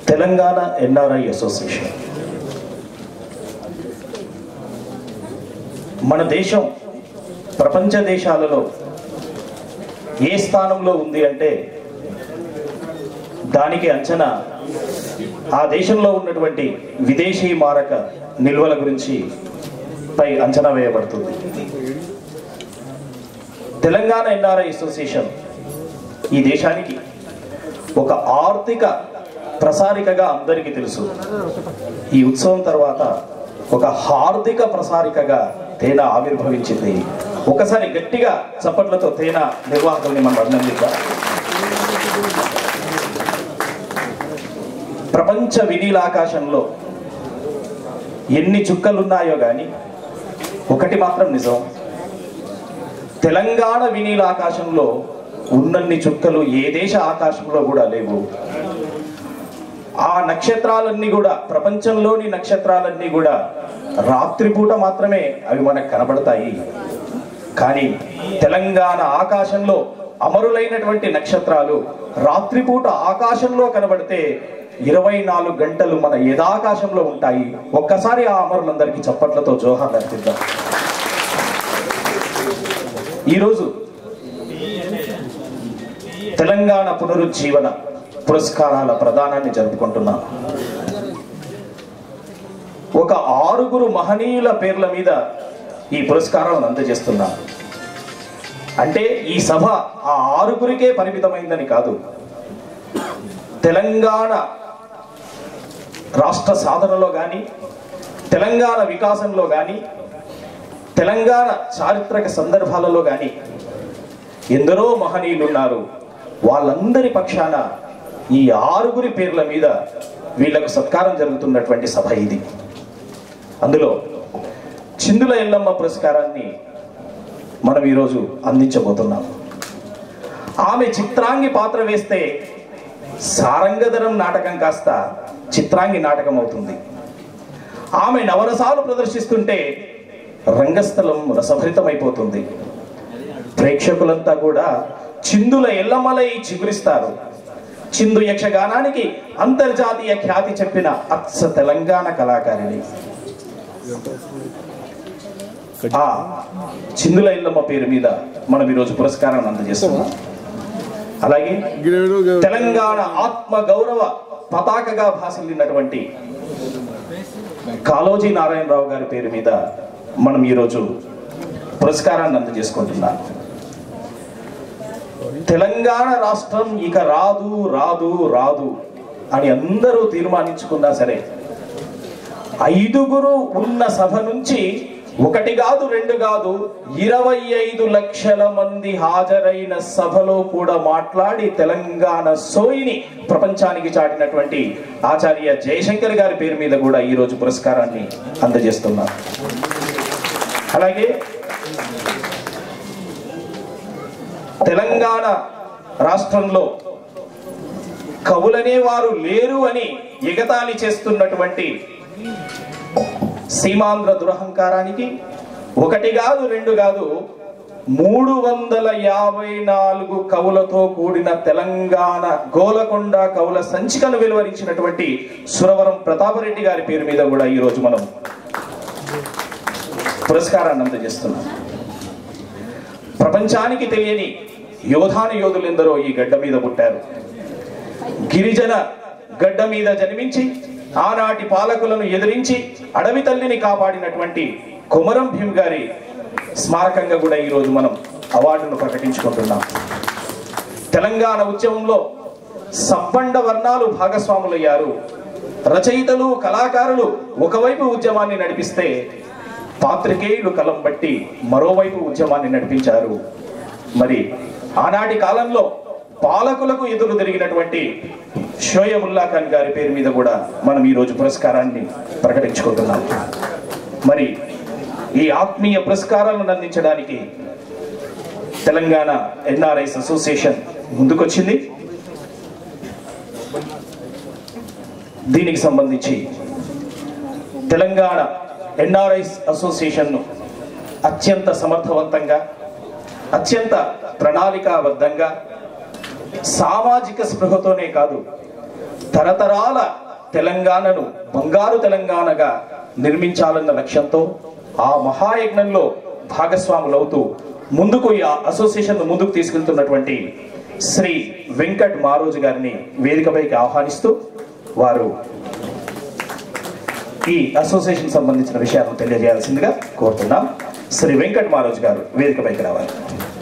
Telangana NRI association మన దేశం ప్రపంచ దేశాలలో ఏ స్థానంలో ఉంది అంటే దానికి అంచనా ఆ దేశంలో ఉన్నటువంటి విదేశీ మారక నిల్వల గురించి పై అంచనా వేయబడుతుంది తెలంగాణ ఎన్ఆర్ఐ అసోసియేషన్ ఈ దేశానికి ఒక ఆర్థిక ప్రసారికగా అందరికీ తెలుసు ఈ ఉత్సవం తర్వాత ఒక హార్దిక ప్రసారికగా తేన ఆవిర్భవించింది ఒకసారి గట్టిగా చప్పట్లతో తేన నిర్వాహకుల్ని మనం అభినందిద్దాం ప్రపంచ వినీలాకాశంలో ఎన్ని చుక్కలున్నాయో కానీ ఒకటి మాత్రం నిజం తెలంగాణ వినీలాకాశంలో ఉన్నన్ని చుక్కలు ఏ దేశ ఆకాశంలో కూడా లేవు ఆ నక్షత్రాలన్నీ కూడా ప్రపంచంలోని నక్షత్రాలన్నీ కూడా రాత్రిపూట మాత్రమే అవి మనకు కనబడతాయి కానీ తెలంగాణ ఆకాశంలో అమరులైనటువంటి నక్షత్రాలు రాత్రిపూట ఆకాశంలో కనబడితే ఇరవై నాలుగు గంటలు మన యథాకాశంలో ఉంటాయి ఒక్కసారి ఆ అమరులందరికీ చప్పట్లతో జోహార్ అర్పిద్దాం ఈరోజు తెలంగాణ పునరుజ్జీవన పురస్కారాల ప్రదానాన్ని జరుపుకుంటున్నాం ఒక ఆరుగురు మహనీయుల పేర్ల మీద ఈ పురస్కారాలను అందజేస్తున్నాం అంటే ఈ సభ ఆ ఆరుగురికే పరిమితమైందని కాదు తెలంగాణ రాష్ట్ర సాధనలో కానీ తెలంగాణ వికాసంలో కానీ తెలంగాణ చారిత్రక సందర్భాలలో కానీ ఎందరో మహనీయులు ఉన్నారు వాళ్ళందరి పక్షాన ఈ ఆరుగురి పేర్ల మీద వీళ్లకు సత్కారం జరుగుతున్నటువంటి సభ ఇది అందులో చిందుల ఎల్లమ్మ పురస్కారాన్ని మనం ఈరోజు అందించబోతున్నాం ఆమె చిత్రాంగి పాత్ర వేస్తే సారంగధరం నాటకం కాస్త చిత్రాంగి నాటకం అవుతుంది ఆమె నవరసాలు ప్రదర్శిస్తుంటే రంగస్థలం రసభరితమైపోతుంది ప్రేక్షకులంతా కూడా చిందుల ఎల్లమ్మలై చిగురిస్తారు చిందు యక్షగానానికి అంతర్జాతీయ ఖ్యాతి చెప్పిన అత్స తెలంగాణ కళాకారిణి ఆ చిందుల ఎల్లమ్మ పేరు మీద మనం ఈరోజు పురస్కారాన్ని అందజేస్తున్నాం అలాగే తెలంగాణ ఆత్మ గౌరవ పతాకగా భాసిల్లినటువంటి కాలోజీ నారాయణరావు గారి పేరు మీద మనం ఈరోజు పురస్కారాన్ని అందజేసుకుంటున్నాం తెలంగాణ రాష్ట్రం ఇక రాదు రాదు రాదు అని అందరూ తీర్మానించుకున్నా సరే ఐదుగురు ఉన్న సభ నుంచి ఒకటి కాదు రెండు కాదు ఇరవై ఐదు లక్షల మంది హాజరైన సభలో కూడా మాట్లాడి తెలంగాణ సోయిని ప్రపంచానికి చాటినటువంటి ఆచార్య జయశంకర్ గారి పేరు మీద కూడా ఈ రోజు పురస్కారాన్ని అందజేస్తున్నారు అలాగే తెలంగాణ రాష్ట్రంలో కవులనే వారు లేరు అని ఎగతాళి చేస్తున్నటువంటి సీమాంధ్ర దురహంకారానికి ఒకటి కాదు రెండు కాదు మూడు వందల యాభై నాలుగు కవులతో కూడిన తెలంగాణ గోలకొండ కవుల సంచికను వెలువరించినటువంటి సురవరం ప్రతాపరెడ్డి గారి పేరు మీద కూడా ఈరోజు మనం పురస్కారాన్ని అందజేస్తున్నాం ప్రపంచానికి తెలియని యోధాను యోధులెందరో ఈ గడ్డ మీద పుట్టారు గిరిజన గడ్డ మీద జన్మించి ఆనాటి పాలకులను ఎదిరించి అడవి తల్లిని కాపాడినటువంటి కుమరం భీమ్ గారి స్మారకంగా కూడా ఈరోజు మనం అవార్డును ప్రకటించుకుంటున్నాం తెలంగాణ ఉద్యమంలో సబ్బండ వర్ణాలు భాగస్వాములయ్యారు రచయితలు కళాకారులు ఒకవైపు ఉద్యమాన్ని నడిపిస్తే పాత్రికేయులు కలం బట్టి మరోవైపు ఉద్యమాన్ని నడిపించారు మరి ఆనాటి కాలంలో పాలకులకు ఎదురు తిరిగినటువంటి షోయబుల్లా ఖాన్ గారి పేరు మీద కూడా మనం ఈ రోజు పురస్కారాన్ని ప్రకటించుకుంటున్నాం మరి ఈ ఆత్మీయ పురస్కారాలను అందించడానికి తెలంగాణ ఎన్ఆర్ఐస్ అసోసియేషన్ ముందుకొచ్చింది దీనికి సంబంధించి తెలంగాణ ఎన్ఆర్ఐస్ అసోసియేషన్ను అత్యంత సమర్థవంతంగా అత్యంత ప్రణాళికాబద్ధంగా సామాజిక స్పృహతోనే కాదు తరతరాల తెలంగాణను బంగారు తెలంగాణగా నిర్మించాలన్న లక్ష్యంతో ఆ మహాయజ్ఞంలో భాగస్వాములవుతూ ముందుకు ఈ అసోసియేషన్ ముందుకు తీసుకెళ్తున్నటువంటి శ్రీ వెంకట్ మారోజు గారిని వేదికపైకి ఆహ్వానిస్తూ వారు ఈ అసోసియేషన్ సంబంధించిన విషయాలను తెలియజేయాల్సిందిగా కోరుతున్నాం శ్రీ వెంకట్ మారోజు గారు వేదికపైకి రావాలి